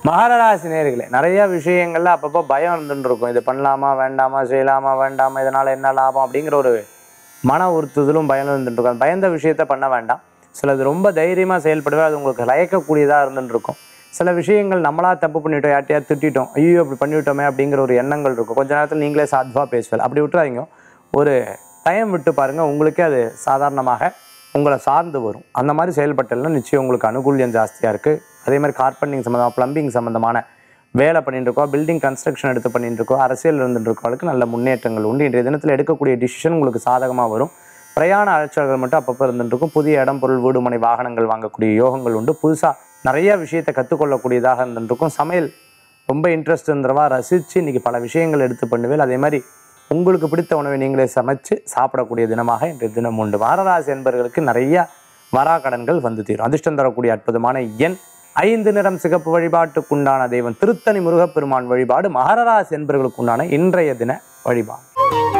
மகரராசி நேர்களே நிறைய விஷயங்கள்ல அப்பப்போ பயம் இருந்துட்டு இருக்கும் இது பண்ணலாமா வேண்டாமா செய்யலாமா வேண்டாமா இதனால என்ன லாபம் அப்படிங்கிற ஒரு மன உறுத்துதலும் பயம் இருந்துட்டு இருக்கும் அந்த பயந்த விஷயத்த பண்ண வேண்டாம் சிலது ரொம்ப தைரியமாக செயல்படவே அது உங்களுக்கு லயக்கக்கூடியதாக இருந்துட்டு இருக்கும் சில விஷயங்கள் நம்மளா தப்பு பண்ணிட்டோம் யார்ட்டையா திட்டிட்டோம் ஐயோ இப்படி பண்ணிவிட்டோமே அப்படிங்கிற ஒரு எண்ணங்கள் இருக்கும் கொஞ்ச நேரத்தில் நீங்களே சாத்வா பேசுவேன் அப்படி விட்டுறாதீங்க ஒரு டைம் விட்டு பாருங்க உங்களுக்கே அது சாதாரணமாக உங்களை சார்ந்து வரும் அந்த மாதிரி செயல்பட்டதுல நிச்சயம் உங்களுக்கு அனுகூல்யம் ஜாஸ்தியாக இருக்குது அதே மாதிரி கார்பெண்டிங் சம்மந்தமாக ப்ளம்பிங் சம்மந்தமான வேலை பண்ணிட்டு இருக்கோம் பில்டிங் கன்ஸ்ட்ரக்ஷன் எடுத்து பண்ணிட்டு இருக்கோம் அரசியல் இருந்துட்டு இருக்கவங்களுக்கு நல்ல முன்னேற்றங்கள் உண்டு இன்றைய தினத்தில் எடுக்கக்கூடிய டிசிஷன் உங்களுக்கு சாதகமாக வரும் பிரயாண அலைச்சல்கள் மட்டும் அப்பப்போ இருந்துட்டு இருக்கும் புதிய இடம் பொருள் வீடு மனை வாகனங்கள் வாங்கக்கூடிய யோகங்கள் உண்டு புதுசாக நிறைய விஷயத்தை கற்றுக்கொள்ளக்கூடியதாக இருந்துட்டு இருக்கும் சமையல் ரொம்ப இன்ட்ரெஸ்ட் இருந்தவா ரசித்து இன்றைக்கி பல விஷயங்கள் எடுத்து பண்ணுவேன் அதே மாதிரி உங்களுக்கு பிடித்த உணவை நீங்களே சமைச்சு சாப்பிடக்கூடிய தினமாக இன்றைய தினம் உண்டு வாரராசி என்பவர்களுக்கு நிறைய வராக்கடன்கள் வந்து தீரும் அதிர்ஷ்டம் தரக்கூடிய அற்புதமான எண் ஐந்து நிறம் சிகப்பு வழிபாட்டுக்குண்டான தெய்வம் திருத்தணி முருகப்பெருமான் வழிபாடு மகரராசி என்பவர்களுக்குண்டான இன்றைய தின வழிபாடு